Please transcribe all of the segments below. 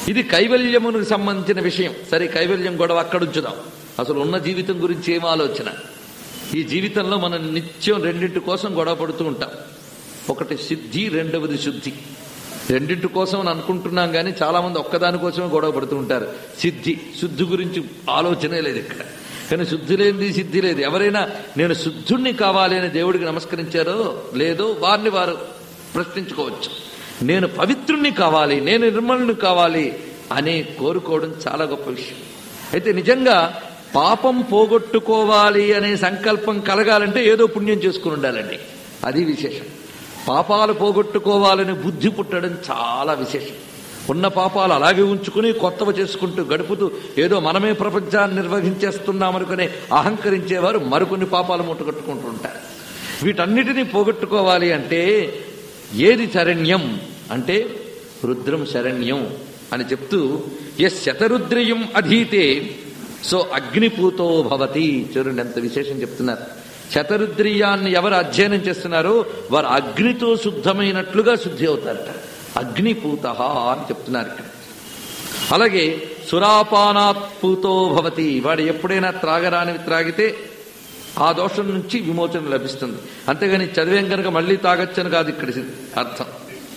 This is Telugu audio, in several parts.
ఇది కైవల్యమునకు సంబంధించిన విషయం సరే కైవల్యం గొడవ అక్కడ ఉంచుదాం అసలు ఉన్న జీవితం గురించి ఏం ఆలోచన ఈ జీవితంలో మనం నిత్యం రెండింటి కోసం గొడవ పడుతూ ఉంటాం ఒకటి సిద్ధి రెండవది శుద్ధి రెండింటి కోసం అని అనుకుంటున్నాం కానీ చాలా మంది ఒక్కదాని కోసమే గొడవ పడుతూ ఉంటారు సిద్ధి శుద్ధి గురించి ఆలోచనే లేదు ఇక్కడ కానీ శుద్ధి లేనిది సిద్ధి లేదు ఎవరైనా నేను శుద్ధుణ్ణి కావాలి అని దేవుడికి నమస్కరించారో లేదో వారిని వారు ప్రశ్నించుకోవచ్చు నేను పవిత్రుణ్ణి కావాలి నేను నిర్మలుని కావాలి అని కోరుకోవడం చాలా గొప్ప విషయం అయితే నిజంగా పాపం పోగొట్టుకోవాలి అనే సంకల్పం కలగాలంటే ఏదో పుణ్యం చేసుకుని ఉండాలండి అది విశేషం పాపాలు పోగొట్టుకోవాలని బుద్ధి పుట్టడం చాలా విశేషం ఉన్న పాపాలు అలాగే ఉంచుకుని కొత్తవి చేసుకుంటూ గడుపుతూ ఏదో మనమే ప్రపంచాన్ని నిర్వహించేస్తున్నామనుకునే అహంకరించేవారు మరికొన్ని పాపాలు ముట్టగొట్టుకుంటూ ఉంటారు వీటన్నిటినీ పోగొట్టుకోవాలి అంటే ఏది శరణ్యం అంటే రుద్రం శరణ్యం అని చెప్తూ ఎస్ శతరుద్రయం అధీతే సో అగ్నిపూతో భవతి చూడండి ఎంత విశేషం చెప్తున్నారు శతరుద్రియాన్ని ఎవరు అధ్యయనం చేస్తున్నారో వారు అగ్నితో శుద్ధమైనట్లుగా శుద్ధి అవుతారట అగ్నిపూత అని చెప్తున్నారు ఇక్కడ అలాగే సురాపానాత్పూతో భవతి వాడు ఎప్పుడైనా త్రాగరానివి త్రాగితే ఆ దోషం నుంచి విమోచన లభిస్తుంది అంతేగాని చదివేం కనుక మళ్ళీ తాగొచ్చని కాదు ఇక్కడ అర్థం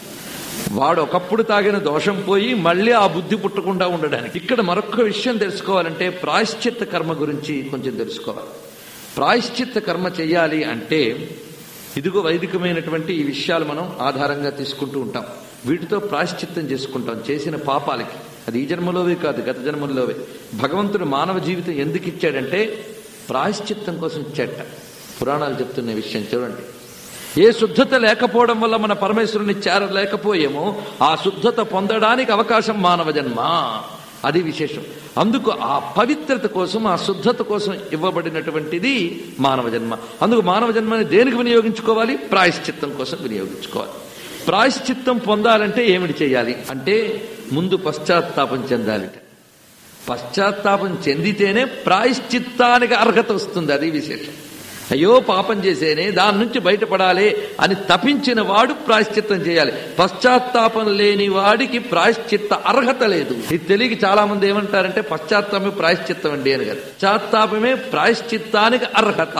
వాడు ఒకప్పుడు తాగిన దోషం పోయి మళ్ళీ ఆ బుద్ధి పుట్టకుండా ఉండడానికి ఇక్కడ మరొక విషయం తెలుసుకోవాలంటే ప్రాయశ్చిత్త కర్మ గురించి కొంచెం తెలుసుకోవాలి ప్రాయశ్చిత్త కర్మ చేయాలి అంటే ఇదిగో వైదికమైనటువంటి ఈ విషయాలు మనం ఆధారంగా తీసుకుంటూ ఉంటాం వీటితో ప్రాయశ్చిత్తం చేసుకుంటాం చేసిన పాపాలకి అది ఈ జన్మలోవే కాదు గత జన్మల్లోవే భగవంతుడు మానవ జీవితం ఎందుకు ఇచ్చాడంటే ప్రాయశ్చిత్తం కోసం ఇచ్చాట పురాణాలు చెప్తున్న విషయం చూడండి ఏ శుద్ధత లేకపోవడం వల్ల మన పరమేశ్వరుని చేరలేకపోయేమో ఆ శుద్ధత పొందడానికి అవకాశం మానవ జన్మ అది విశేషం అందుకు ఆ పవిత్రత కోసం ఆ శుద్ధత కోసం ఇవ్వబడినటువంటిది మానవ జన్మ అందుకు మానవ జన్మని దేనికి వినియోగించుకోవాలి ప్రాయశ్చిత్తం కోసం వినియోగించుకోవాలి ప్రాయశ్చిత్తం పొందాలంటే ఏమిటి చేయాలి అంటే ముందు పశ్చాత్తాపం చెందాలిట పశ్చాత్తాపం చెందితేనే ప్రాయశ్చిత్తానికి అర్హత వస్తుంది అది విశేషం అయ్యో పాపం చేసేనే దాని నుంచి బయటపడాలి అని తపించిన వాడు ప్రాయశ్చిత్తం చేయాలి పశ్చాత్తాపం లేని వాడికి ప్రాయశ్చిత్త అర్హత లేదు ఇది తెలియక చాలా మంది ఏమంటారంటే పశ్చాత్తాపమే ప్రాయశ్చిత్తం అండి అని కదా పశ్చాత్తాపమే ప్రాయశ్చిత్తానికి అర్హత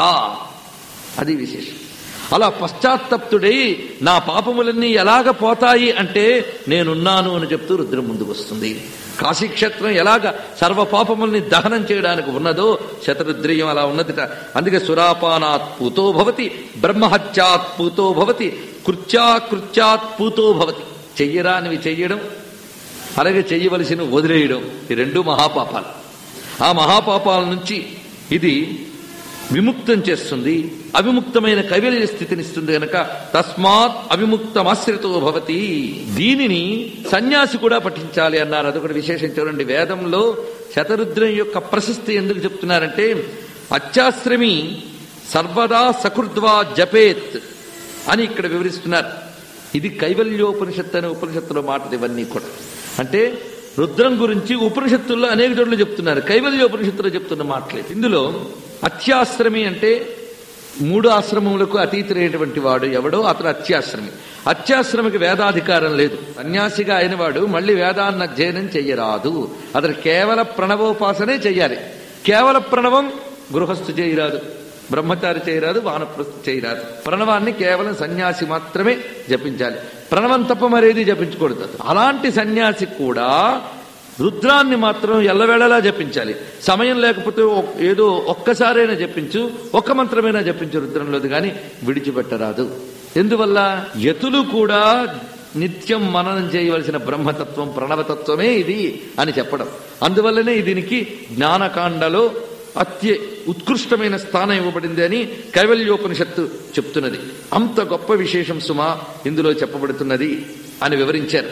అది విశేషం అలా పశ్చాత్తప్తుడై నా పాపములన్నీ ఎలాగ పోతాయి అంటే నేనున్నాను అని చెప్తూ రుద్రం ముందుకు వస్తుంది కాశీక్షేత్రం ఎలాగ సర్వ పాపముల్ని దహనం చేయడానికి ఉన్నదో శతరుద్రియం అలా ఉన్నదిట అందుకే సురాపానాత్ పూతో భవతి బ్రహ్మహత్యాత్ పూతో భవతి కృత్యాకృత్యాత్ పూతో భవతి చెయ్యరానివి చెయ్యడం అలాగే చెయ్యవలసిన వదిలేయడం ఈ రెండు మహాపాపాలు ఆ మహాపాపాల నుంచి ఇది విముక్తం చేస్తుంది అవిముక్తమైన కైవల్య స్థితినిస్తుంది గనక తస్మాత్ అవిముక్తమాశ్రితో భవతి దీనిని సన్యాసి కూడా పఠించాలి అన్నారు అదొకటి విశేషం చూడండి వేదంలో శతరుద్రం యొక్క ప్రశస్తి ఎందుకు చెప్తున్నారంటే అత్యాశ్రమి సర్వదా సకృద్వా జపేత్ అని ఇక్కడ వివరిస్తున్నారు ఇది కైవల్యోపనిషత్తు అనే ఉపనిషత్తులో మాటలు ఇవన్నీ కూడా అంటే రుద్రం గురించి ఉపనిషత్తుల్లో అనేక చోట్ల చెప్తున్నారు కైవల్యోపనిషత్తులో చెప్తున్న మాటలే ఇందులో అత్యాశ్రమి అంటే మూడు ఆశ్రమములకు అతీతులైనటువంటి వాడు ఎవడో అతను అత్యాశ్రమి అత్యాశ్రమికి వేదాధికారం లేదు సన్యాసిగా అయిన వాడు మళ్ళీ వేదాన్ని అధ్యయనం చెయ్యరాదు అతను కేవల ప్రణవోపాసనే చెయ్యాలి కేవల ప్రణవం గృహస్థు చేయరాదు బ్రహ్మచారి చేయరాదు వానప్రస్థు చేయరాదు ప్రణవాన్ని కేవలం సన్యాసి మాత్రమే జపించాలి ప్రణవం తప్ప మరేది జపించకూడదు అలాంటి సన్యాసి కూడా రుద్రాన్ని మాత్రం ఎల్లవేళలా జపించాలి సమయం లేకపోతే ఒక్- ఏదో ఒక్కసారైనా జపించు ఒక్క మంత్రమైనా జపించు రుద్రంలోది కానీ విడిచిపెట్టరాదు ఎందువల్ల యతులు కూడా నిత్యం మననం చేయవలసిన బ్రహ్మతత్వం ప్రణవతత్వమే ఇది అని చెప్పడం అందువల్లనే దీనికి జ్ఞానకాండలో అత్య ఉత్కృష్టమైన స్థానం ఇవ్వబడింది అని కైవల్యోపనిషత్తు చెప్తున్నది అంత గొప్ప విశేషం సుమా ఇందులో చెప్పబడుతున్నది అని వివరించారు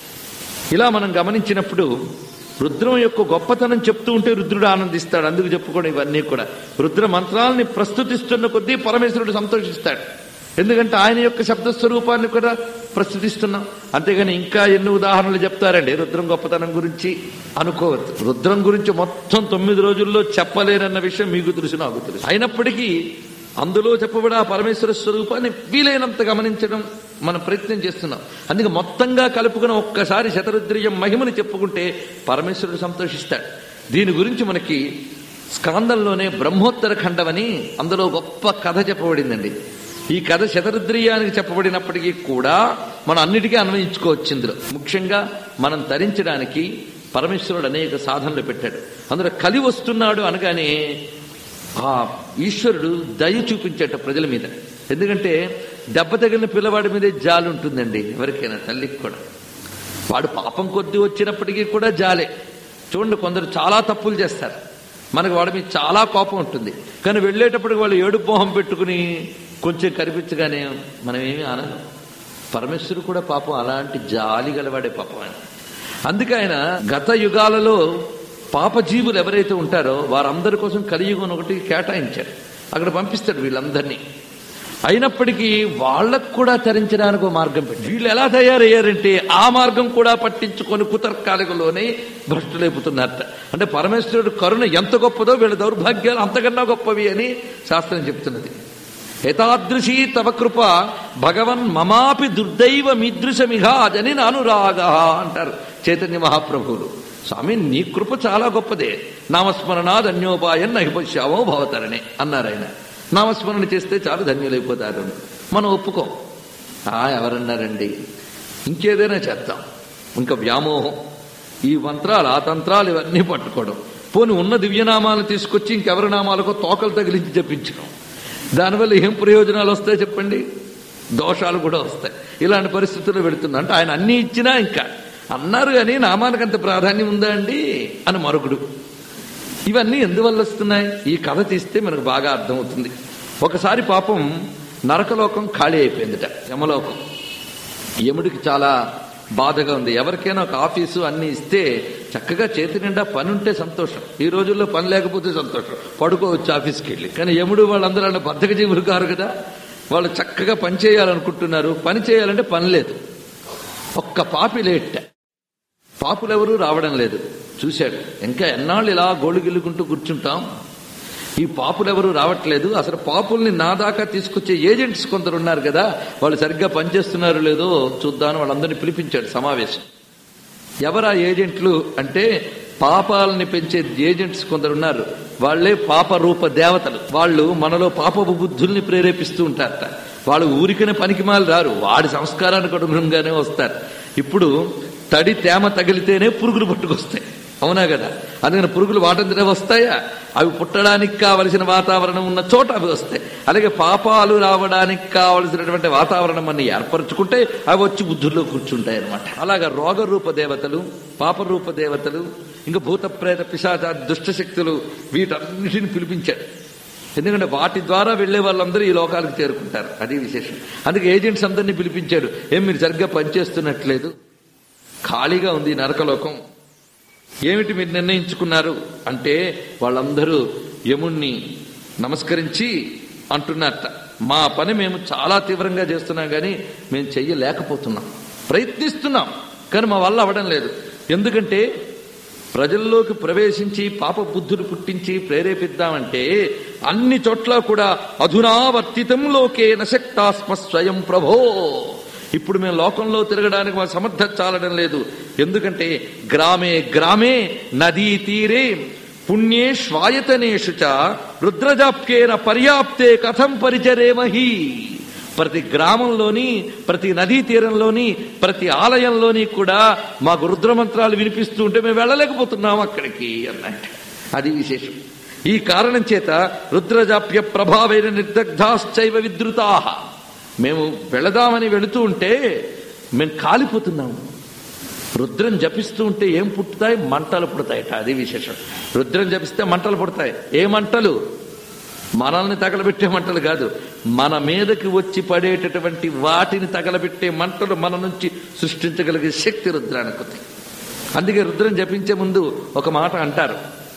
ఇలా మనం గమనించినప్పుడు రుద్రం యొక్క గొప్పతనం చెప్తూ ఉంటే రుద్రుడు ఆనందిస్తాడు అందుకు చెప్పుకోవడం ఇవన్నీ కూడా రుద్ర మంత్రాలని ప్రస్తుతిస్తున్న కొద్దీ పరమేశ్వరుడు సంతోషిస్తాడు ఎందుకంటే ఆయన యొక్క శబ్ద స్వరూపాన్ని కూడా ప్రస్తుతిస్తున్నాం అంతేగాని ఇంకా ఎన్ని ఉదాహరణలు చెప్తారండి రుద్రం గొప్పతనం గురించి అనుకోవద్దు రుద్రం గురించి మొత్తం తొమ్మిది రోజుల్లో చెప్పలేనన్న విషయం మీకు తెలుసు నాకు తెలుసు అయినప్పటికీ అందులో చెప్పబడే ఆ పరమేశ్వర స్వరూపాన్ని వీలైనంత గమనించడం మనం ప్రయత్నం చేస్తున్నాం అందుకే మొత్తంగా కలుపుకుని ఒక్కసారి శతరుద్రియం మహిమని చెప్పుకుంటే పరమేశ్వరుడు సంతోషిస్తాడు దీని గురించి మనకి స్కాందంలోనే బ్రహ్మోత్తర ఖండమని అందులో గొప్ప కథ చెప్పబడిందండి ఈ కథ శతరుద్రియానికి చెప్పబడినప్పటికీ కూడా మనం అన్నిటికీ అన్వయించుకోవచ్చు ఇందులో ముఖ్యంగా మనం తరించడానికి పరమేశ్వరుడు అనేక సాధనలు పెట్టాడు అందులో కలి వస్తున్నాడు అనగానే ఆ ఈశ్వరుడు దయ చూపించేట ప్రజల మీద ఎందుకంటే దెబ్బ తగిలిన పిల్లవాడి మీదే జాలి ఉంటుందండి ఎవరికైనా తల్లికి కూడా వాడు పాపం కొద్ది వచ్చినప్పటికీ కూడా జాలే చూడండి కొందరు చాలా తప్పులు చేస్తారు మనకు వాడి మీద చాలా కోపం ఉంటుంది కానీ వెళ్ళేటప్పటికి వాళ్ళు ఏడు మోహం పెట్టుకుని కొంచెం కనిపించగానే మనం ఏమీ ఆనందం పరమేశ్వరుడు కూడా పాపం అలాంటి జాలి గలవాడే పాపం ఆయన అందుకే ఆయన గత యుగాలలో పాపజీవులు ఎవరైతే ఉంటారో వారందరి కోసం కలియుగం ఒకటి కేటాయించాడు అక్కడ పంపిస్తాడు వీళ్ళందరినీ అయినప్పటికీ వాళ్ళకు కూడా తరించడానికి ఒక మార్గం పెట్టి వీళ్ళు ఎలా తయారయ్యారంటే ఆ మార్గం కూడా పట్టించుకొని కుతర్కాలికలోనే భ్రష్టులైపోతున్నారట అంటే పరమేశ్వరుడు కరుణ ఎంత గొప్పదో వీళ్ళ దౌర్భాగ్యాలు అంతకన్నా గొప్పవి అని శాస్త్రం చెప్తున్నది ఏతాదృశీ తవ కృప భగవన్ మమాపి దుర్దైవ మీదృశమిఘాజని నానురాగ అంటారు చైతన్య మహాప్రభువులు స్వామి నీ కృప చాలా గొప్పదే నామస్మరణాద్ అన్యోపాయం నహిపశ్యామో భవతరణే అన్నారు ఆయన నామస్మరణ చేస్తే చాలు ధన్యులైపోతారు మనం ఒప్పుకోం ఆ ఎవరన్నారండి ఇంకేదైనా చేద్దాం ఇంకా వ్యామోహం ఈ మంత్రాలు ఆ తంత్రాలు ఇవన్నీ పట్టుకోవడం పోని ఉన్న దివ్యనామాలను తీసుకొచ్చి ఇంకెవరి నామాలకో తోకలు తగిలించి చెప్పించడం దానివల్ల ఏం ప్రయోజనాలు వస్తాయి చెప్పండి దోషాలు కూడా వస్తాయి ఇలాంటి పరిస్థితుల్లో పెడుతున్నా అంటే ఆయన అన్ని ఇచ్చినా ఇంకా అన్నారు కానీ నామానికి అంత ప్రాధాన్యం ఉందా అండి అని మరొకడు ఇవన్నీ ఎందువల్ల వస్తున్నాయి ఈ కథ తీస్తే మనకు బాగా అర్థమవుతుంది ఒకసారి పాపం నరకలోకం ఖాళీ అయిపోయిందిట యమలోకం యముడికి చాలా బాధగా ఉంది ఎవరికైనా ఒక ఆఫీసు అన్ని ఇస్తే చక్కగా చేతి నిండా పని ఉంటే సంతోషం ఈ రోజుల్లో పని లేకపోతే సంతోషం పడుకోవచ్చు ఆఫీస్కి వెళ్ళి కానీ యముడు వాళ్ళందరూ అలా బద్ధక జీవులు కారు కదా వాళ్ళు చక్కగా పని చేయాలనుకుంటున్నారు పని చేయాలంటే పని లేదు ఒక్క పాపి లేట్ పాపులెవరూ రావడం లేదు చూశాడు ఇంకా ఎన్నాళ్ళు ఇలా గోళ్ళు గిల్లుకుంటూ కూర్చుంటాం ఈ పాపులెవరూ రావట్లేదు అసలు పాపుల్ని నా దాకా తీసుకొచ్చే ఏజెంట్స్ కొందరు ఉన్నారు కదా వాళ్ళు సరిగ్గా పనిచేస్తున్నారో లేదో చూద్దామని వాళ్ళందరినీ పిలిపించాడు సమావేశం ఎవరా ఏజెంట్లు అంటే పాపాలని పెంచే ఏజెంట్స్ కొందరు ఉన్నారు వాళ్లే పాప రూప దేవతలు వాళ్ళు మనలో పాపపు బుద్ధుల్ని ప్రేరేపిస్తూ ఉంటారట వాళ్ళు ఊరికనే పనికిమాలి రారు వాడి సంస్కారానికి అనుగుణంగానే వస్తారు ఇప్పుడు తడి తేమ తగిలితేనే పురుగులు పట్టుకొస్తాయి అవునా కదా అందుకని పురుగులు వాటంతటే వస్తాయా అవి పుట్టడానికి కావలసిన వాతావరణం ఉన్న చోట అవి వస్తాయి అలాగే పాపాలు రావడానికి కావలసినటువంటి వాతావరణం అన్ని ఏర్పరచుకుంటే అవి వచ్చి బుద్ధుల్లో కూర్చుంటాయి అనమాట అలాగా రోగరూప దేవతలు పాపరూప దేవతలు ఇంకా భూత ప్రేత పిశాచ దుష్టశక్తులు వీటన్నిటిని పిలిపించాడు ఎందుకంటే వాటి ద్వారా వెళ్లే వాళ్ళందరూ ఈ లోకాలకు చేరుకుంటారు అది విశేషం అందుకే ఏజెంట్స్ అందరినీ పిలిపించాడు ఏం మీరు సరిగ్గా పనిచేస్తున్నట్లేదు ఖాళీగా ఉంది ఈ నరకలోకం ఏమిటి మీరు నిర్ణయించుకున్నారు అంటే వాళ్ళందరూ యముణ్ణి నమస్కరించి అంటున్నారట మా పని మేము చాలా తీవ్రంగా చేస్తున్నాం కానీ మేము చెయ్యలేకపోతున్నాం ప్రయత్నిస్తున్నాం కానీ మా వల్ల అవ్వడం లేదు ఎందుకంటే ప్రజల్లోకి ప్రవేశించి పాప బుద్ధులు పుట్టించి ప్రేరేపిద్దామంటే అన్ని చోట్ల కూడా అధునావర్తితం లోకే నశక్తాస్మ స్వయం ప్రభో ఇప్పుడు మేము లోకంలో తిరగడానికి మా సమర్థ చాలడం లేదు ఎందుకంటే గ్రామే గ్రామే నదీ తీరే పుణ్యే శ్వాయతనేషు చ రుద్రజాప్యేన పర్యాప్తే కథం పరిచరేమహి ప్రతి గ్రామంలోని ప్రతి నదీ తీరంలోని ప్రతి ఆలయంలోని కూడా మాకు రుద్రమంత్రాలు వినిపిస్తూ ఉంటే మేము వెళ్ళలేకపోతున్నాం అక్కడికి అన్నట్టు అది విశేషం ఈ కారణం చేత రుద్రజాప్య ప్రభావైన నిర్దగ్ధాశ్చైవ విద్రుతాహ మేము వెళదామని వెళుతూ ఉంటే మేము కాలిపోతున్నాము రుద్రం జపిస్తూ ఉంటే ఏం పుట్టుతాయి మంటలు పుడతాయట అది విశేషం రుద్రం జపిస్తే మంటలు పుడతాయి ఏ మంటలు మనల్ని తగలబెట్టే మంటలు కాదు మన మీదకి వచ్చి పడేటటువంటి వాటిని తగలబెట్టే మంటలు మన నుంచి సృష్టించగలిగే శక్తి రుద్రానికి ఉంది అందుకే రుద్రం జపించే ముందు ఒక మాట అంటారు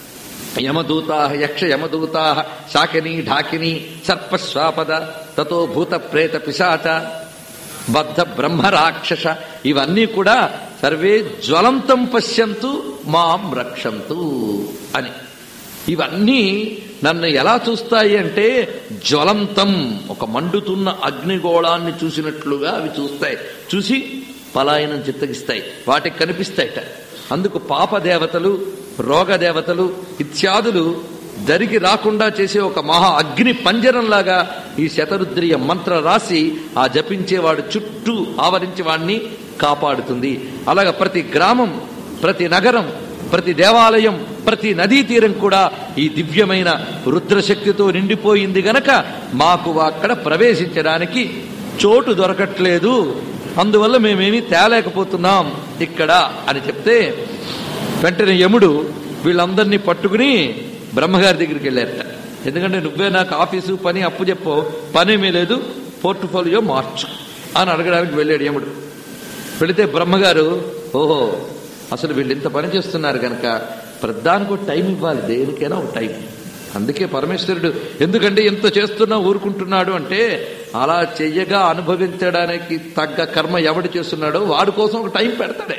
యమదూతా యక్ష యమదూతా శాకిని ఢాకిని సర్పస్వాపద తతో భూత ప్రేత పిశాచ బద్ధ బ్రహ్మ రాక్షస ఇవన్నీ కూడా సర్వే జ్వలంతం పశ్యంతు మాం రక్షంతు అని ఇవన్నీ నన్ను ఎలా చూస్తాయి అంటే జ్వలంతం ఒక మండుతున్న అగ్నిగోళాన్ని చూసినట్లుగా అవి చూస్తాయి చూసి పలాయనం చిత్తగిస్తాయి వాటికి కనిపిస్తాయట అందుకు పాప దేవతలు రోగ దేవతలు ఇత్యాదులు దరికి రాకుండా చేసే ఒక మహా అగ్ని పంజరంలాగా ఈ శతరుద్రియ మంత్ర రాసి ఆ జపించేవాడు చుట్టూ ఆవరించి వాణ్ణి కాపాడుతుంది అలాగ ప్రతి గ్రామం ప్రతి నగరం ప్రతి దేవాలయం ప్రతి నదీ తీరం కూడా ఈ దివ్యమైన రుద్రశక్తితో నిండిపోయింది గనక మాకు అక్కడ ప్రవేశించడానికి చోటు దొరకట్లేదు అందువల్ల మేమేమీ తేలేకపోతున్నాం ఇక్కడ అని చెప్తే వెంటనే యముడు వీళ్ళందరినీ పట్టుకుని బ్రహ్మగారి దగ్గరికి వెళ్ళారట ఎందుకంటే నువ్వే నాకు ఆఫీసు పని అప్పు చెప్పు పనేమీ లేదు పోర్ట్ఫోలియో మార్చు అని అడగడానికి వెళ్ళాడు యముడు వెళితే బ్రహ్మగారు ఓహో అసలు వీళ్ళు ఇంత పని చేస్తున్నారు కనుక ప్రధానికి ఒక టైం ఇవ్వాలి దేనికైనా ఒక టైం అందుకే పరమేశ్వరుడు ఎందుకంటే ఎంత చేస్తున్నా ఊరుకుంటున్నాడు అంటే అలా చెయ్యగా అనుభవించడానికి తగ్గ కర్మ ఎవడు చేస్తున్నాడో వాడి కోసం ఒక టైం పెడతాడే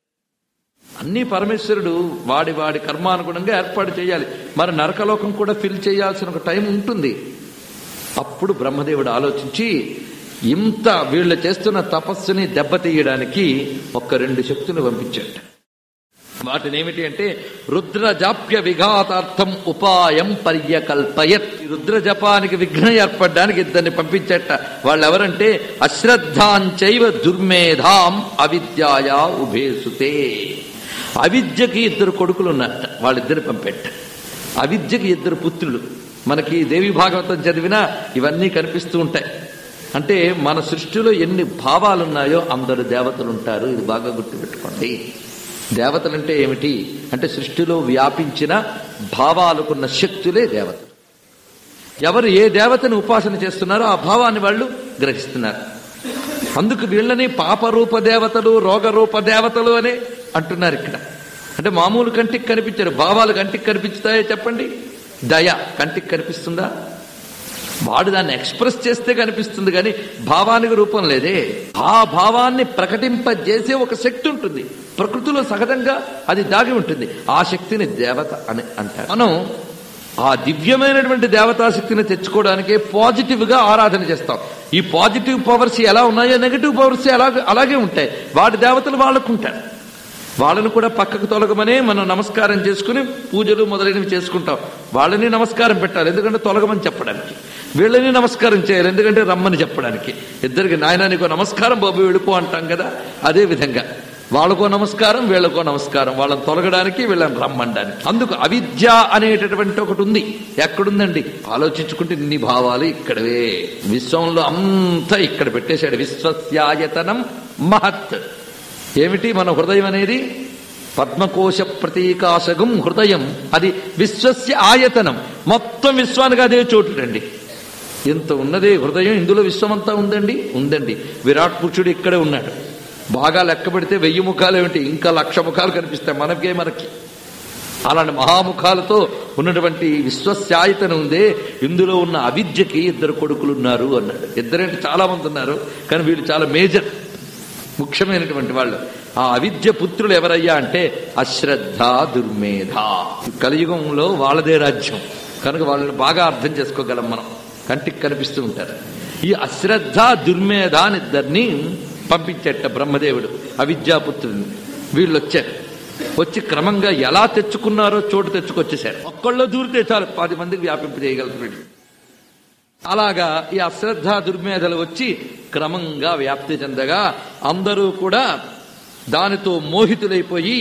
అన్ని పరమేశ్వరుడు వాడి వాడి కర్మానుగుణంగా ఏర్పాటు చేయాలి మరి నరకలోకం కూడా ఫిల్ చేయాల్సిన ఒక టైం ఉంటుంది అప్పుడు బ్రహ్మదేవుడు ఆలోచించి ఇంత వీళ్ళు చేస్తున్న తపస్సుని దెబ్బతీయడానికి ఒక్క రెండు శక్తులు పంపించాడు వాటిని ఏమిటి అంటే రుద్ర జాప్య విఘాతార్థం ఉపాయం పర్యకల్పయత్ ఈ రుద్ర జపానికి విఘ్నం ఏర్పడడానికి ఇద్దరిని పంపించట వాళ్ళు ఎవరంటే అశ్రద్ధాంచైవ దుర్మేధాం అవిద్యాయా ఉభేసుతే అవిద్యకి ఇద్దరు కొడుకులు ఉన్నారట వాళ్ళిద్దరు పంపెట్ట అవిద్యకి ఇద్దరు పుత్రులు మనకి దేవి భాగవతం చదివినా ఇవన్నీ కనిపిస్తూ ఉంటాయి అంటే మన సృష్టిలో ఎన్ని భావాలున్నాయో అందరు దేవతలు ఉంటారు ఇది బాగా గుర్తుపెట్టుకోండి దేవతలంటే ఏమిటి అంటే సృష్టిలో వ్యాపించిన భావాలకున్న శక్తులే దేవతలు ఎవరు ఏ దేవతని ఉపాసన చేస్తున్నారో ఆ భావాన్ని వాళ్ళు గ్రహిస్తున్నారు అందుకు వీళ్ళని పాపరూప దేవతలు రోగరూప దేవతలు అనే అంటున్నారు ఇక్కడ అంటే మామూలు కంటికి కనిపించారు భావాలు కంటికి కనిపిస్తాయో చెప్పండి దయ కంటికి కనిపిస్తుందా వాడు దాన్ని ఎక్స్ప్రెస్ చేస్తే కనిపిస్తుంది కానీ భావానికి రూపం లేదే ఆ భావాన్ని ప్రకటింపజేసే ఒక శక్తి ఉంటుంది ప్రకృతిలో సహజంగా అది దాగి ఉంటుంది ఆ శక్తిని దేవత అని అంటారు మనం ఆ దివ్యమైనటువంటి దేవతా శక్తిని తెచ్చుకోవడానికే పాజిటివ్ గా ఆరాధన చేస్తాం ఈ పాజిటివ్ పవర్స్ ఎలా ఉన్నాయో నెగిటివ్ పవర్స్ అలాగే అలాగే ఉంటాయి వాడి దేవతలు వాళ్ళకు ఉంటారు వాళ్ళని కూడా పక్కకు తొలగమనే మనం నమస్కారం చేసుకుని పూజలు మొదలైనవి చేసుకుంటాం వాళ్ళని నమస్కారం పెట్టాలి ఎందుకంటే తొలగమని చెప్పడానికి వీళ్ళని నమస్కారం చేయాలి ఎందుకంటే రమ్మని చెప్పడానికి ఇద్దరికి నాయన నీకో నమస్కారం బాబు వెళ్ళిపో అంటాం కదా అదే విధంగా వాళ్ళకో నమస్కారం వీళ్ళకో నమస్కారం వాళ్ళని తొలగడానికి వీళ్ళని రమ్మనడానికి అందుకు అవిద్య అనేటటువంటి ఒకటి ఉంది ఎక్కడుందండి ఆలోచించుకుంటే ఇన్ని భావాలు ఇక్కడవే విశ్వంలో అంతా ఇక్కడ పెట్టేశాడు విశ్వస్యాయతనం మహత్ ఏమిటి మన హృదయం అనేది పద్మకోశ ప్రతీకాశకం హృదయం అది విశ్వస్య ఆయతనం మొత్తం విశ్వానికి అదే చోటుడండి ఇంత ఉన్నదే హృదయం ఇందులో విశ్వమంతా ఉందండి ఉందండి విరాట్ పురుషుడు ఇక్కడే ఉన్నాడు బాగా లెక్క పెడితే వెయ్యి ముఖాలు ఏమిటి ఇంకా లక్ష ముఖాలు కనిపిస్తాయి మనకే మనకి అలాంటి మహాముఖాలతో ఉన్నటువంటి విశ్వస్యాయతన ఉందే ఇందులో ఉన్న అవిద్యకి ఇద్దరు కొడుకులు ఉన్నారు అన్నాడు ఇద్దరంటే చాలా మంది ఉన్నారు కానీ వీళ్ళు చాలా మేజర్ ముఖ్యమైనటువంటి వాళ్ళు ఆ అవిద్య పుత్రులు ఎవరయ్యా అంటే అశ్రద్ధ దుర్మేధ కలియుగంలో వాళ్ళదే రాజ్యం కనుక వాళ్ళని బాగా అర్థం చేసుకోగలం మనం కంటికి కనిపిస్తూ ఉంటారు ఈ అశ్రద్ధ దుర్మేధ అని ఇద్దరిని పంపించేట బ్రహ్మదేవుడు అవిద్యాపుత్రుని వీళ్ళు వచ్చారు వచ్చి క్రమంగా ఎలా తెచ్చుకున్నారో చోటు తెచ్చుకొచ్చేసారు ఒక్కళ్ళు దూరితే చాలు పది మందికి వ్యాపింప చేయగలరు వీళ్ళు అలాగా ఈ అశ్రద్ధ దుర్మేధలు వచ్చి క్రమంగా వ్యాప్తి చెందగా అందరూ కూడా దానితో మోహితులైపోయి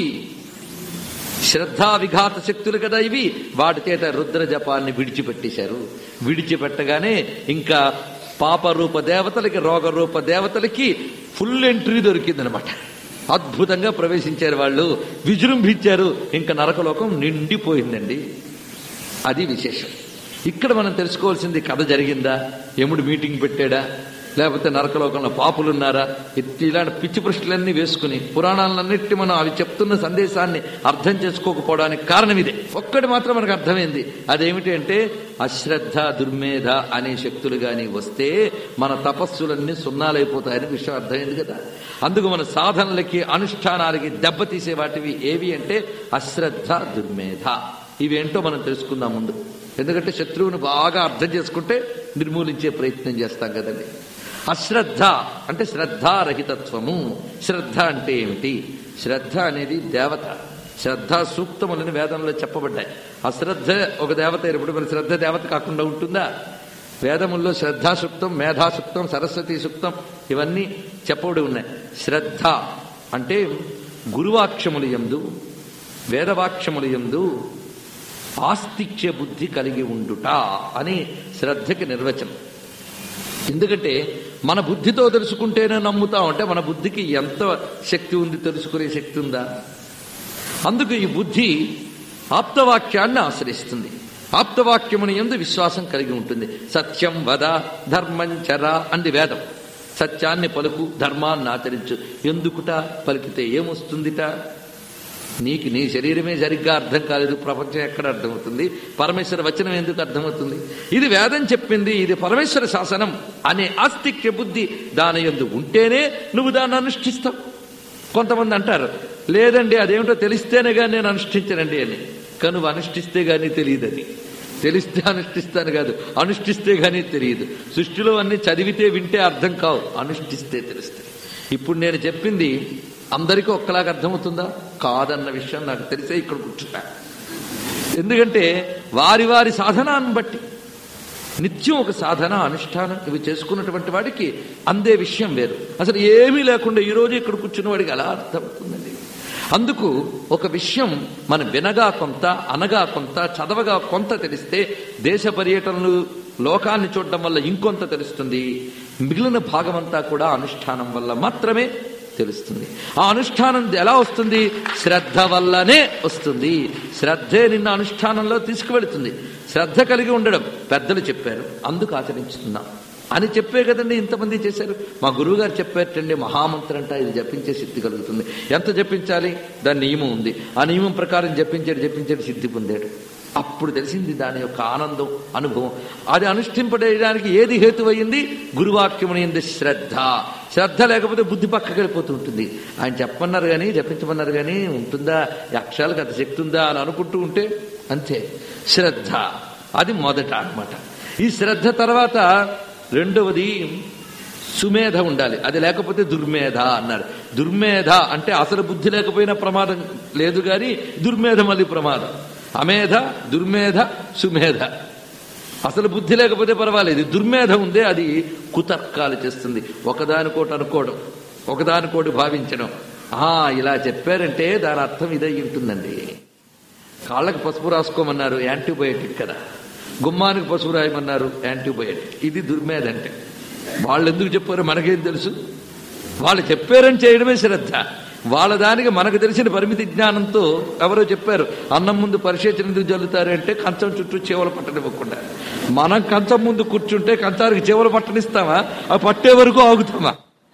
శ్రద్ధా విఘాత శక్తులు కదా ఇవి వాటి చేత రుద్ర జపాన్ని విడిచిపెట్టేశారు విడిచిపెట్టగానే ఇంకా పాపరూప దేవతలకి రోగరూప దేవతలకి ఫుల్ ఎంట్రీ దొరికిందనమాట అద్భుతంగా ప్రవేశించారు వాళ్ళు విజృంభించారు ఇంకా నరకలోకం నిండిపోయిందండి అది విశేషం ఇక్కడ మనం తెలుసుకోవాల్సింది కథ జరిగిందా యముడు మీటింగ్ పెట్టాడా లేకపోతే నరకలోకంలో పాపులున్నారా ఇట్టి ఇలాంటి పిచ్చి ప్రశ్నలన్నీ వేసుకుని పురాణాలన్నిటి మనం అవి చెప్తున్న సందేశాన్ని అర్థం చేసుకోకపోవడానికి కారణం ఇదే ఒక్కటి మాత్రం మనకు అర్థమైంది అదేమిటి అంటే అశ్రద్ధ దుర్మేధ అనే శక్తులు గాని వస్తే మన తపస్సులన్నీ సున్నాలైపోతాయని విషయం అర్థమైంది కదా అందుకు మన సాధనలకి అనుష్ఠానాలకి దెబ్బతీసే వాటివి ఏవి అంటే అశ్రద్ధ దుర్మేధ ఇవేంటో మనం తెలుసుకుందాం ముందు ఎందుకంటే శత్రువుని బాగా అర్థం చేసుకుంటే నిర్మూలించే ప్రయత్నం చేస్తాం కదండి అశ్రద్ధ అంటే శ్రద్ధారహితత్వము శ్రద్ధ అంటే ఏమిటి శ్రద్ధ అనేది దేవత శ్రద్ధ సూక్తములని వేదంలో చెప్పబడ్డాయి అశ్రద్ధ ఒక దేవత అయినప్పుడు మరి శ్రద్ధ దేవత కాకుండా ఉంటుందా వేదముల్లో శ్రద్ధా సూక్తం మేధా సూక్తం సరస్వతి సూక్తం ఇవన్నీ చెప్పబడి ఉన్నాయి శ్రద్ధ అంటే గురువాక్ష్యములు ఎందు వేదవాక్ష్యములు ఎందు ఆస్తిక్య బుద్ధి కలిగి ఉండుట అని శ్రద్ధకి నిర్వచనం ఎందుకంటే మన బుద్ధితో తెలుసుకుంటేనే నమ్ముతాం అంటే మన బుద్ధికి ఎంత శక్తి ఉంది తెలుసుకునే శక్తి ఉందా అందుకు ఈ బుద్ధి ఆప్తవాక్యాన్ని ఆశ్రయిస్తుంది ఆప్తవాక్యముని ఎందు విశ్వాసం కలిగి ఉంటుంది సత్యం వద ధర్మం చర అంది వేదం సత్యాన్ని పలుకు ధర్మాన్ని ఆచరించు ఎందుకుట పలికితే ఏమొస్తుందిట నీకు నీ శరీరమే సరిగ్గా అర్థం కాలేదు ప్రపంచం ఎక్కడ అర్థమవుతుంది పరమేశ్వర వచనం ఎందుకు అర్థమవుతుంది ఇది వేదం చెప్పింది ఇది పరమేశ్వర శాసనం అనే ఆస్తిక్య బుద్ధి దాని ఎందు ఉంటేనే నువ్వు దాన్ని అనుష్ఠిస్తావు కొంతమంది అంటారు లేదండి అదేమిటో తెలిస్తేనే కానీ నేను అనుష్ఠించనండి అని కానీ నువ్వు అనుష్ఠిస్తే కానీ తెలియదని తెలిస్తే అనుష్ఠిస్తాను కాదు అనుష్ఠిస్తే కానీ తెలియదు సృష్టిలో అన్ని చదివితే వింటే అర్థం కావు అనుష్ఠిస్తే తెలుస్తాయి ఇప్పుడు నేను చెప్పింది అందరికీ ఒక్కలాగా అర్థమవుతుందా కాదన్న విషయం నాకు తెలిసే ఇక్కడ కూర్చున్నా ఎందుకంటే వారి వారి సాధనాన్ని బట్టి నిత్యం ఒక సాధన అనుష్ఠానం ఇవి చేసుకున్నటువంటి వాడికి అందే విషయం వేరు అసలు ఏమీ లేకుండా ఈ రోజు ఇక్కడ కూర్చున్న వాడికి ఎలా అర్థమవుతుందండి అందుకు ఒక విషయం మనం వినగా కొంత అనగా కొంత చదవగా కొంత తెలిస్తే దేశ పర్యటనలు లోకాన్ని చూడడం వల్ల ఇంకొంత తెలుస్తుంది మిగిలిన భాగమంతా కూడా అనుష్ఠానం వల్ల మాత్రమే తెలుస్తుంది ఆ అనుష్ఠానం ఎలా వస్తుంది శ్రద్ధ వల్లనే వస్తుంది శ్రద్ధే నిన్న అనుష్ఠానంలో తీసుకువెళుతుంది శ్రద్ధ కలిగి ఉండడం పెద్దలు చెప్పారు అందుకు ఆచరించుతున్నాం అని చెప్పే కదండి ఇంతమంది చేశారు మా గురువు గారు చెప్పేటండి మహామంత్రం అంట ఇది జపించే సిద్ధి కలుగుతుంది ఎంత జపించాలి దాని నియమం ఉంది ఆ నియమం ప్రకారం జపించాడు జపించాడు సిద్ధి పొందాడు అప్పుడు తెలిసింది దాని యొక్క ఆనందం అనుభవం అది అనుష్ఠింపడేయడానికి ఏది హేతువయ్యింది గురువాక్యమునైంది శ్రద్ధ శ్రద్ధ లేకపోతే బుద్ధి పక్కకి వెళ్ళిపోతూ ఉంటుంది ఆయన చెప్పమన్నారు కానీ జపించమన్నారు కానీ ఉంటుందా ఈ అక్షరాలకు అంత శక్తి ఉందా అని అనుకుంటూ ఉంటే అంతే శ్రద్ధ అది మొదట అన్నమాట ఈ శ్రద్ధ తర్వాత రెండవది సుమేధ ఉండాలి అది లేకపోతే దుర్మేధ అన్నారు దుర్మేధ అంటే అసలు బుద్ధి లేకపోయినా ప్రమాదం లేదు కానీ దుర్మేధ మళ్ళీ ప్రమాదం అమేధ దుర్మేధ సుమేధ అసలు బుద్ధి లేకపోతే పర్వాలేదు దుర్మేధ ఉందే అది కుతర్కాలు చేస్తుంది ఒకదానికోటి అనుకోవడం ఒకదానికోటి భావించడం ఆ ఇలా చెప్పారంటే దాని అర్థం ఇదై ఉంటుందండి కాళ్ళకి పసుపు రాసుకోమన్నారు యాంటీబయోటిక్ కదా గుమ్మానికి పసుపు రాయమన్నారు యాంటీబయోటిక్ ఇది దుర్మేధ అంటే వాళ్ళు ఎందుకు చెప్పారో మనకేం తెలుసు వాళ్ళు చెప్పారని చేయడమే శ్రద్ధ వాళ్ళ దానికి మనకు తెలిసిన పరిమితి జ్ఞానంతో ఎవరో చెప్పారు అన్నం ముందు పరిశేచన ఎందుకు జల్లుతారు అంటే కంచం చుట్టూ చేవలు పట్టనివ్వకుండా మనం కంచం ముందు కూర్చుంటే కంచానికి చేవలు పట్టనిస్తామా ఆ పట్టే వరకు ఆగుతామా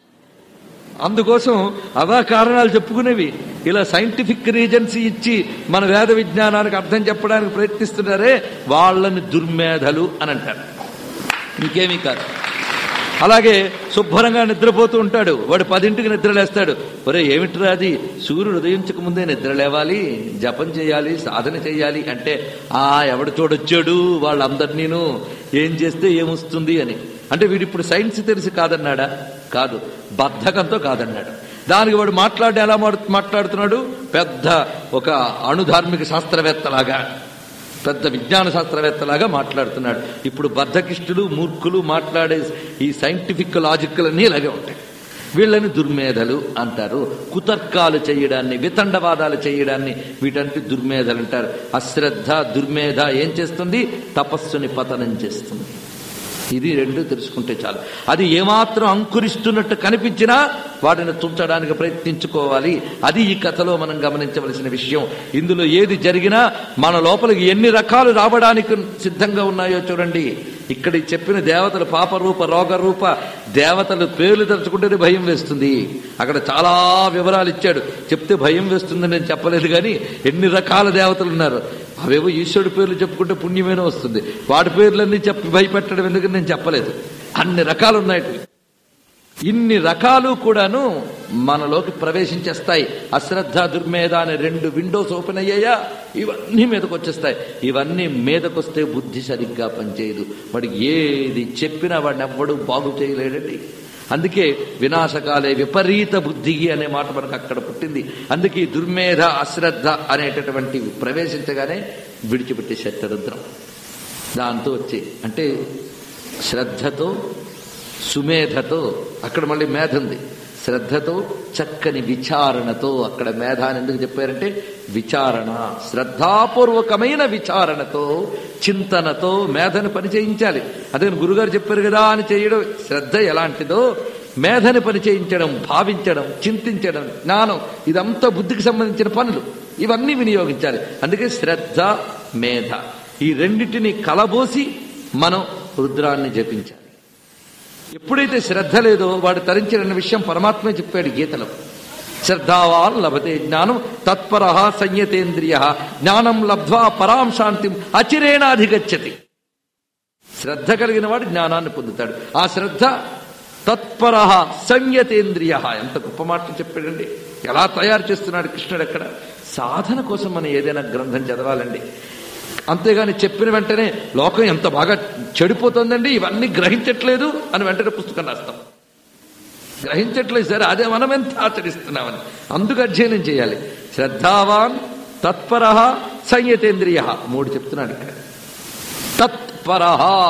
అందుకోసం అవా కారణాలు చెప్పుకునేవి ఇలా సైంటిఫిక్ రీజన్స్ ఇచ్చి మన వేద విజ్ఞానానికి అర్థం చెప్పడానికి ప్రయత్నిస్తున్నారే వాళ్ళని దుర్మేధలు అని అంటారు ఇంకేమీ కాదు అలాగే శుభ్రంగా నిద్రపోతూ ఉంటాడు వాడు పదింటికి నిద్రలేస్తాడు ఒరే ఏమిట్రా అది సూర్యుడు ఉదయించక ముందే నిద్ర లేవాలి జపం చేయాలి సాధన చేయాలి అంటే ఆ ఎవడు చూడొచ్చాడు వాళ్ళందరినీను ఏం చేస్తే ఏమొస్తుంది అని అంటే వీడు ఇప్పుడు సైన్స్ తెలిసి కాదన్నాడా కాదు బద్ధకంతో కాదన్నాడు దానికి వాడు మాట్లాడి ఎలా మాడు- మాట్లాడుతున్నాడు పెద్ద ఒక అణుధార్మిక శాస్త్రవేత్తలాగా పెద్ద విజ్ఞాన శాస్త్రవేత్తలాగా మాట్లాడుతున్నాడు ఇప్పుడు బద్ధకిష్టులు మూర్ఖులు మాట్లాడే ఈ సైంటిఫిక్ లాజిక్లు అన్నీ ఇలాగే ఉంటాయి వీళ్ళని దుర్మేధలు అంటారు కుతర్కాలు చేయడాన్ని వితండవాదాలు చేయడాన్ని వీటంటే దుర్మేధలు అంటారు అశ్రద్ధ దుర్మేధ ఏం చేస్తుంది తపస్సుని పతనం చేస్తుంది ఇది రెండు తెలుసుకుంటే చాలు అది ఏమాత్రం అంకురిస్తున్నట్టు కనిపించినా వాటిని తుంచడానికి ప్రయత్నించుకోవాలి అది ఈ కథలో మనం గమనించవలసిన విషయం ఇందులో ఏది జరిగినా మన లోపలికి ఎన్ని రకాలు రావడానికి సిద్ధంగా ఉన్నాయో చూడండి ఇక్కడ ఈ చెప్పిన దేవతలు పాపరూప రోగరూప దేవతలు పేర్లు తలుచుకుంటేనే భయం వేస్తుంది అక్కడ చాలా వివరాలు ఇచ్చాడు చెప్తే భయం వేస్తుందని నేను చెప్పలేదు కానీ ఎన్ని రకాల దేవతలు ఉన్నారు అవేవో ఈశ్వరుడి పేర్లు చెప్పుకుంటే పుణ్యమైన వస్తుంది వాటి పేర్లన్నీ చెప్పి భయపెట్టడం ఎందుకని నేను చెప్పలేదు అన్ని రకాలు ఉన్నాయి ఇన్ని రకాలు కూడాను మనలోకి ప్రవేశించేస్తాయి అశ్రద్ధ దుర్మేధ అనే రెండు విండోస్ ఓపెన్ అయ్యాయా ఇవన్నీ మీదకి వచ్చేస్తాయి ఇవన్నీ మీదకొస్తే బుద్ధి సరిగ్గా పనిచేయదు వాడికి ఏది చెప్పినా వాడిని ఎవ్వడు బాగు చేయలేడండి అందుకే వినాశకాలే విపరీత బుద్ధి అనే మాట మనకు అక్కడ పుట్టింది అందుకే ఈ దుర్మేధ అశ్రద్ధ అనేటటువంటి ప్రవేశించగానే విడిచిపెట్టే శక్తరుద్రం దాంతో వచ్చి అంటే శ్రద్ధతో సుమేధతో అక్కడ మళ్ళీ మేధ ఉంది శ్రద్ధతో చక్కని విచారణతో అక్కడ మేధ అని ఎందుకు చెప్పారంటే విచారణ శ్రద్ధాపూర్వకమైన విచారణతో చింతనతో మేధను పని చేయించాలి అదే గురుగారు చెప్పారు కదా అని చేయడం శ్రద్ధ ఎలాంటిదో మేధని పని చేయించడం భావించడం చింతించడం జ్ఞానం ఇదంతా బుద్ధికి సంబంధించిన పనులు ఇవన్నీ వినియోగించాలి అందుకే శ్రద్ధ మేధ ఈ రెండింటిని కలబోసి మనం రుద్రాన్ని జపించాలి ఎప్పుడైతే శ్రద్ధ లేదో వాడు తరించిన విషయం పరమాత్మే చెప్పాడు గీతలో శ్రద్ధావాన్ లభతే జ్ఞానం తత్పర సంయతేంద్రియ జ్ఞానం లబ్ధ్వా పరాం శాంతిం అచిరేణాధిగచ్చతి శ్రద్ధ కలిగిన వాడు జ్ఞానాన్ని పొందుతాడు ఆ శ్రద్ధ తత్పర సంయతేంద్రియ ఎంత గొప్ప మాట చెప్పాడండి ఎలా తయారు చేస్తున్నాడు కృష్ణుడు ఎక్కడ సాధన కోసం మనం ఏదైనా గ్రంథం చదవాలండి అంతేగాని చెప్పిన వెంటనే లోకం ఎంత బాగా చెడిపోతుందండి ఇవన్నీ గ్రహించట్లేదు అని వెంటనే పుస్తకం రాస్తాం గ్రహించట్లేదు సరే అదే మనం ఎంత ఆచరిస్తున్నామని అందుకు అధ్యయనం చేయాలి శ్రద్ధావాన్ తత్పర సంయతేంద్రియ మూడు చెప్తున్నాడు ఇక్కడ తత్పర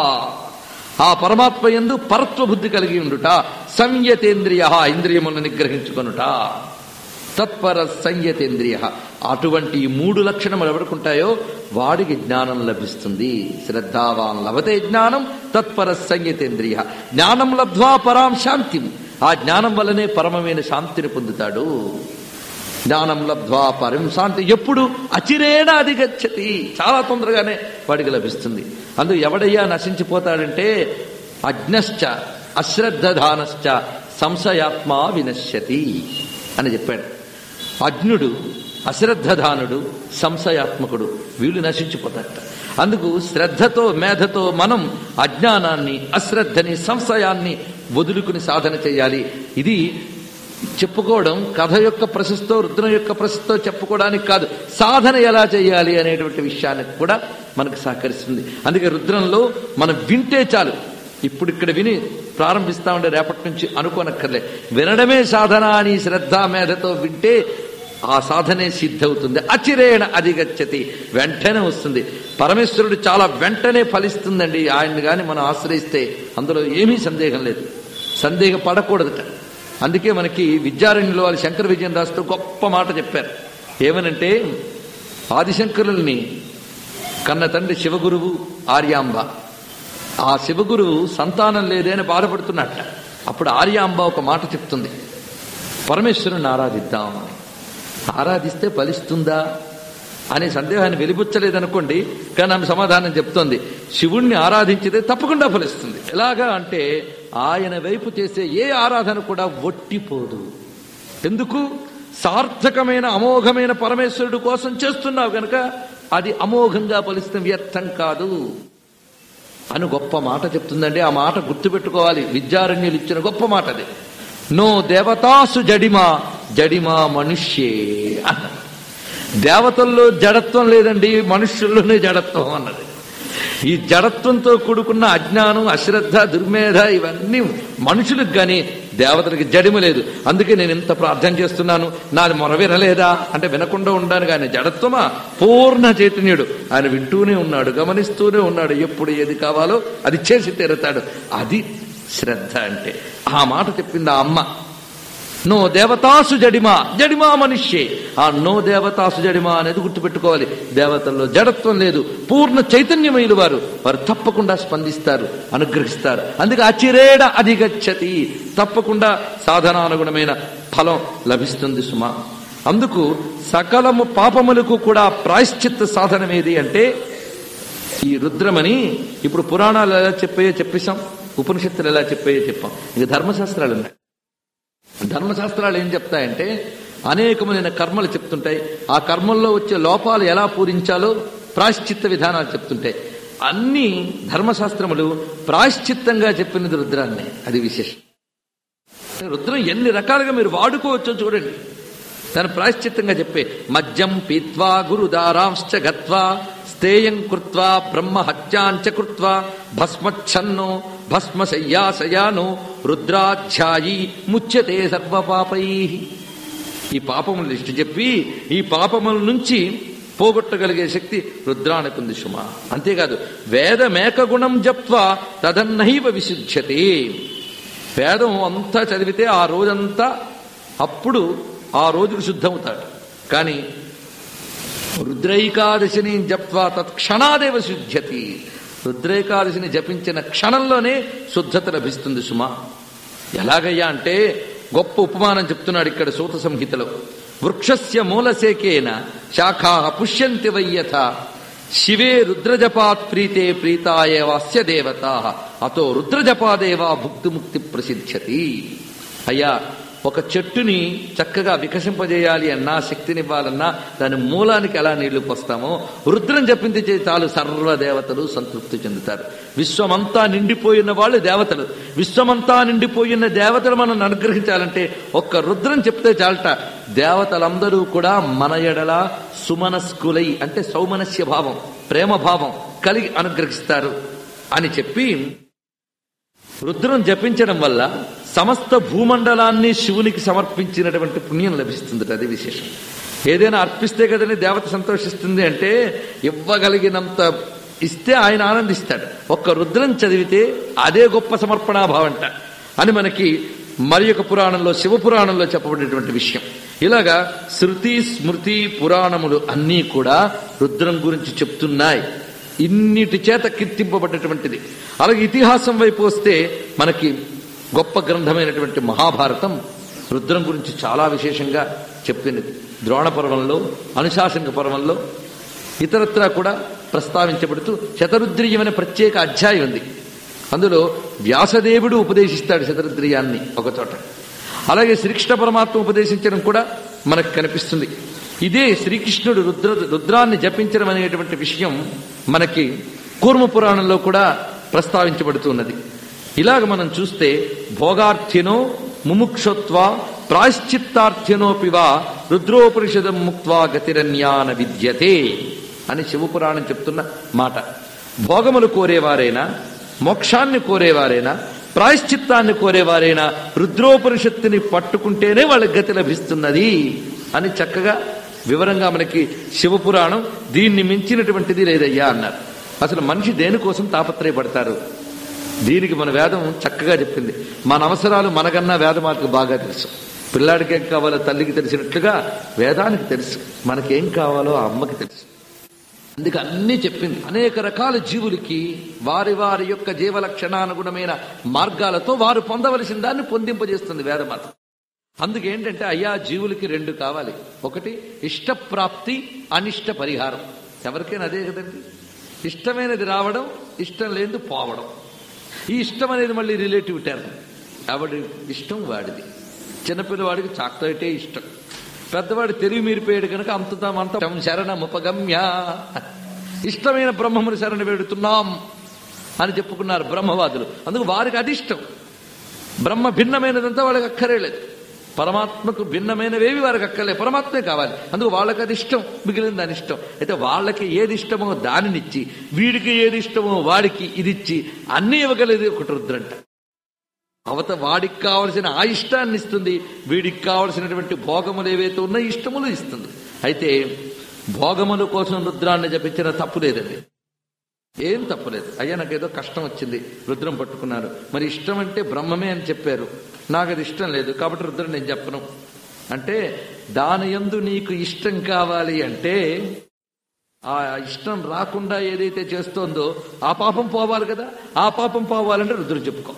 ఆ పరమాత్మ ఎందు పరత్వ బుద్ధి కలిగి ఉండుట సంయతేంద్రియ ఇంద్రియములను నిగ్రహించుకొనుట తత్పర సంయతేంద్రియ అటువంటి ఈ మూడు లక్షణములు ఎవరుకుంటాయో వాడికి జ్ఞానం లభిస్తుంది శ్రద్ధావాన్ లభతే జ్ఞానం తత్పర సంయతేంద్రియ జ్ఞానం లబ్ధ్వా పరాం శాంతిం ఆ జ్ఞానం వల్లనే పరమమైన శాంతిని పొందుతాడు జ్ఞానం లబ్ధ్వా పరం శాంతి ఎప్పుడు అచిరేణ అధిగచ్చతి చాలా తొందరగానే వాడికి లభిస్తుంది అందుకు ఎవడయ్యా నశించిపోతాడంటే అజ్ఞశ్చ అశ్రద్ధధానశ్చ సంశయాత్మ వినశ్యతి అని చెప్పాడు అజ్ఞుడు అశ్రద్ధధానుడు సంశయాత్మకుడు వీళ్ళు నశించిపోతారట అందుకు శ్రద్ధతో మేధతో మనం అజ్ఞానాన్ని అశ్రద్ధని సంశయాన్ని వదులుకుని సాధన చేయాలి ఇది చెప్పుకోవడం కథ యొక్క ప్రశస్తో రుద్రం యొక్క ప్రశస్తో చెప్పుకోవడానికి కాదు సాధన ఎలా చేయాలి అనేటువంటి విషయానికి కూడా మనకు సహకరిస్తుంది అందుకే రుద్రంలో మనం వింటే చాలు ఇప్పుడు ఇక్కడ విని ప్రారంభిస్తా ఉండే రేపటి నుంచి అనుకోనక్కర్లే వినడమే సాధన అని శ్రద్ధ మేధతో వింటే ఆ సాధనే సిద్ధవుతుంది అచిరేణ అధిగచ్చతి వెంటనే వస్తుంది పరమేశ్వరుడు చాలా వెంటనే ఫలిస్తుందండి ఆయన్ని గాని మనం ఆశ్రయిస్తే అందులో ఏమీ సందేహం లేదు సందేహం పడకూడదట అందుకే మనకి విద్యారణ్యులు వాళ్ళు శంకర విజయం రాస్తూ గొప్ప మాట చెప్పారు ఏమనంటే ఆదిశంకరుల్ని కన్న తండ్రి శివగురువు ఆర్యాంబ ఆ శివగురువు సంతానం లేదే అని బాధపడుతున్నట్ట అప్పుడు ఆర్యాంబ ఒక మాట చెప్తుంది పరమేశ్వరుని ఆరాధిద్దామని ఆరాధిస్తే ఫలిస్తుందా అనే సందేహాన్ని వెలిబుచ్చలేదనుకోండి కానీ ఆమె సమాధానం చెప్తోంది శివుణ్ణి ఆరాధించితే తప్పకుండా ఫలిస్తుంది ఎలాగా అంటే ఆయన వైపు చేసే ఏ ఆరాధన కూడా ఒట్టిపోదు ఎందుకు సార్థకమైన అమోఘమైన పరమేశ్వరుడు కోసం చేస్తున్నావు గనక అది అమోఘంగా ఫలిస్తుంది వ్యర్థం కాదు అని గొప్ప మాట చెప్తుందండి ఆ మాట గుర్తుపెట్టుకోవాలి విద్యారణ్యులు ఇచ్చిన గొప్ప మాట అది నో దేవతాసు జడిమా జడిమా మనుష్యే అన్న దేవతల్లో జడత్వం లేదండి మనుష్యుల్లోనే జడత్వం అన్నది ఈ జడత్వంతో కూడుకున్న అజ్ఞానం అశ్రద్ధ దుర్మేధ ఇవన్నీ మనుషులకు గాని దేవతలకి జడిమ లేదు అందుకే నేను ఇంత ప్రార్థన చేస్తున్నాను నాది మొర వినలేదా అంటే వినకుండా ఉండాను కానీ జడత్వమా పూర్ణ చైతన్యుడు ఆయన వింటూనే ఉన్నాడు గమనిస్తూనే ఉన్నాడు ఎప్పుడు ఏది కావాలో అది చేసి తీరుతాడు అది శ్రద్ధ అంటే ఆ మాట చెప్పింది ఆ అమ్మ నో దేవతాసు జడిమా జడిమా మనుష్యే ఆ నో దేవతాసు జడిమా అనేది గుర్తుపెట్టుకోవాలి దేవతల్లో జడత్వం లేదు పూర్ణ చైతన్యమైన వారు వారు తప్పకుండా స్పందిస్తారు అనుగ్రహిస్తారు అందుకే అచిరేడ అధిగచ్చతి తప్పకుండా సాధనానుగుణమైన ఫలం లభిస్తుంది సుమా అందుకు సకలము పాపములకు కూడా ప్రాయశ్చిత్త సాధనం ఏది అంటే ఈ రుద్రమని ఇప్పుడు పురాణాలు ఎలా చెప్పాయో చెప్పేశాం ఉపనిషత్తులు ఎలా చెప్పాయో చెప్పాం ఇక ధర్మశాస్త్రాలు ఉన్నాయి ధర్మశాస్త్రాలు ఏం చెప్తాయంటే అనేకమైన కర్మలు చెప్తుంటాయి ఆ కర్మల్లో వచ్చే లోపాలు ఎలా పూరించాలో ప్రాశ్చిత్త విధానాలు చెప్తుంటాయి అన్ని ధర్మశాస్త్రములు ప్రాశ్చిత్తంగా చెప్పినది రుద్రాన్ని అది విశేషం రుద్రం ఎన్ని రకాలుగా మీరు వాడుకోవచ్చో చూడండి తన ప్రాశ్చిత్తంగా చెప్పే మద్యం పీత్వా గురుదారాంశ్చ గత్వా స్థేయం కృత్వా బ్రహ్మ హత్యాంచ కృత్వా భస్మచ్ఛన్నో భస్మశయ్యాశయానో రుద్రాధ్యాయి ముచ్యతే సర్వపాపై ఈ పాపముల లిస్టు చెప్పి ఈ పాపముల నుంచి పోగొట్టగలిగే శక్తి రుద్రానికి ఉంది సుమ అంతేకాదు వేద మేక గుణం జప్వా తదన్నైవ విశుధ్యతే వేదం అంతా చదివితే ఆ రోజంతా అప్పుడు ఆ రోజుకు శుద్ధమవుతాడు కానీ రుద్రైకాదశిని జప్వా తత్క్షణాదేవ శుద్ధ్యతి రుద్రైకాదశిని జపించిన క్షణంలోనే శుద్ధత లభిస్తుంది సుమా ఎలాగయ్యా అంటే గొప్ప ఉపమానం చెప్తున్నాడు ఇక్కడ సూత సంహితలో వృక్షస్య మూలసేకేన శాఖా పుష్యంతి వయ్యథ శివే రుద్రజపాత్ ప్రీతే ప్రీతాయేవాస్య దేవత అతో రుద్రజపాదేవా భుక్తిముక్తి ప్రసిద్ధ్యతి అయ్యా ఒక చెట్టుని చక్కగా వికసింపజేయాలి అన్నా శక్తినివ్వాలన్నా దాని మూలానికి ఎలా నీళ్లు పోస్తామో రుద్రం చెప్పింది చే చాలు సర్వదేవతలు సంతృప్తి చెందుతారు విశ్వమంతా నిండిపోయిన వాళ్ళు దేవతలు విశ్వమంతా నిండిపోయిన దేవతలు మనం అనుగ్రహించాలంటే ఒక్క రుద్రం చెప్తే చాలట దేవతలందరూ కూడా మన ఎడల సుమనస్కులై అంటే సౌమనస్య భావం ప్రేమ భావం కలిగి అనుగ్రహిస్తారు అని చెప్పి రుద్రం జపించడం వల్ల సమస్త భూమండలాన్ని శివునికి సమర్పించినటువంటి పుణ్యం లభిస్తుంది అది విశేషం ఏదైనా అర్పిస్తే కదని దేవత సంతోషిస్తుంది అంటే ఇవ్వగలిగినంత ఇస్తే ఆయన ఆనందిస్తాడు ఒక్క రుద్రం చదివితే అదే గొప్ప సమర్పణాభావంట అని మనకి మరి ఒక పురాణంలో శివ పురాణంలో చెప్పబడినటువంటి విషయం ఇలాగా శృతి స్మృతి పురాణములు అన్నీ కూడా రుద్రం గురించి చెప్తున్నాయి ఇన్నిటి చేత కీర్తింపబడ్డటువంటిది అలాగే ఇతిహాసం వైపు వస్తే మనకి గొప్ప గ్రంథమైనటువంటి మహాభారతం రుద్రం గురించి చాలా విశేషంగా చెప్పినది ద్రోణ పర్వంలో అనుశాసనిక పర్వంలో ఇతరత్రా కూడా ప్రస్తావించబడుతూ శతరుద్రీయం అనే ప్రత్యేక అధ్యాయం ఉంది అందులో వ్యాసదేవుడు ఉపదేశిస్తాడు శతరుద్రియాన్ని ఒక చోట అలాగే శ్రీకృష్ణ పరమాత్మ ఉపదేశించడం కూడా మనకు కనిపిస్తుంది ఇదే శ్రీకృష్ణుడు రుద్ర రుద్రాన్ని జపించడం అనేటువంటి విషయం మనకి కూర్మ పురాణంలో కూడా ప్రస్తావించబడుతున్నది ఇలాగ మనం చూస్తే భోగార్థినో ముముక్షత్వ ప్రాశ్చిత్తార్థినోపివా రుద్రోపనిషదం ముక్వా గతిరన్యాన విద్యతే అని శివపురాణం చెప్తున్న మాట భోగములు కోరేవారైనా మోక్షాన్ని కోరేవారైనా ప్రాయశ్చిత్తాన్ని కోరేవారైనా రుద్రోపనిషత్తుని పట్టుకుంటేనే వాళ్ళకి గతి లభిస్తున్నది అని చక్కగా వివరంగా మనకి శివపురాణం దీన్ని మించినటువంటిది లేదయ్యా అన్నారు అసలు మనిషి దేనికోసం తాపత్రయపడతారు దీనికి మన వేదం చక్కగా చెప్పింది మన అవసరాలు మనకన్నా వేదమాతకు బాగా తెలుసు పిల్లాడికి ఏం కావాలో తల్లికి తెలిసినట్లుగా వేదానికి తెలుసు మనకేం కావాలో ఆ అమ్మకి తెలుసు అందుకే అన్నీ చెప్పింది అనేక రకాల జీవులకి వారి వారి యొక్క జీవలక్షణానుగుణమైన మార్గాలతో వారు పొందవలసిన దాన్ని పొందింపజేస్తుంది వేదమాత అందుకేంటంటే అయ్యా జీవులకి రెండు కావాలి ఒకటి ఇష్టప్రాప్తి అనిష్ట పరిహారం ఎవరికైనా అదే కదండి ఇష్టమైనది రావడం ఇష్టం లేనిది పోవడం ఈ ఇష్టం అనేది మళ్ళీ రిలేటివ్ టర్మ్ ఎవడి ఇష్టం వాడిది చిన్నపిల్లవాడికి చాక్లెటే ఇష్టం పెద్దవాడు తెలివి మీరిపోయాడు కనుక అంతమంతం శరణముపగమ్య ఇష్టమైన బ్రహ్మముని శరణ వేడుతున్నాం అని చెప్పుకున్నారు బ్రహ్మవాదులు అందుకు వారికి అది ఇష్టం బ్రహ్మ భిన్నమైనదంతా వాళ్ళకి అక్కరేలేదు పరమాత్మకు భిన్నమైనవేవి వారికి అక్కర్లే పరమాత్మే కావాలి అందుకు వాళ్ళకి అది ఇష్టం మిగిలిన దాని ఇష్టం అయితే వాళ్ళకి ఏది ఇష్టమో దానినిచ్చి వీడికి ఏది ఇష్టమో వాడికి ఇది ఇచ్చి అన్నీ ఇవ్వగలిగేది ఒకటి రుద్రంట అవత వాడికి కావలసిన ఆ ఇష్టాన్ని ఇస్తుంది వీడికి కావలసినటువంటి భోగములు ఏవైతే ఉన్నాయో ఇష్టములు ఇస్తుంది అయితే భోగముల కోసం రుద్రాన్ని జపించిన తప్పు లేదండి ఏం తప్పులేదు అయ్యా నాకు ఏదో కష్టం వచ్చింది రుద్రం పట్టుకున్నారు మరి ఇష్టం అంటే బ్రహ్మమే అని చెప్పారు నాకు అది ఇష్టం లేదు కాబట్టి రుద్రం నేను చెప్పను అంటే దాని యందు నీకు ఇష్టం కావాలి అంటే ఆ ఇష్టం రాకుండా ఏదైతే చేస్తోందో ఆ పాపం పోవాలి కదా ఆ పాపం పోవాలంటే రుద్రం చెప్పుకో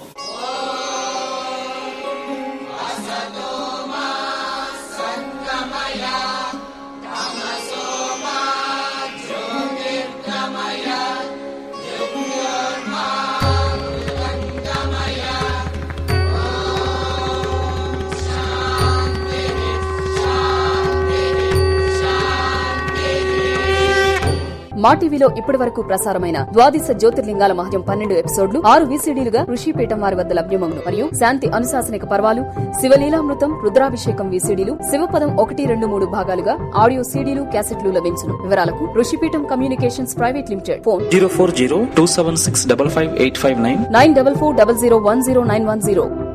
మా టీవీలో ఇప్పటి వరకు ప్రసారమైన ద్వాదశ జ్యోతిర్లింగాల మహత్యం పన్నెండు ఎపిసోడ్లు ఆరు వీసీడీలుగా ఋషిపీఠం వారి వద్ద లభ్యమగును మరియు శాంతి అనుశాసనిక పర్వాలు శివలీలామృతం రుద్రాభిషేకం వీసీడీలు శివపదం ఒకటి రెండు మూడు భాగాలుగా ఆడియో సీడీలు క్యాసెట్లు లభించును వివరాలకు Rishipeetham communications private limited phone zero four zero two seven six double five eight five nine nine double four double zero one zero nine one zero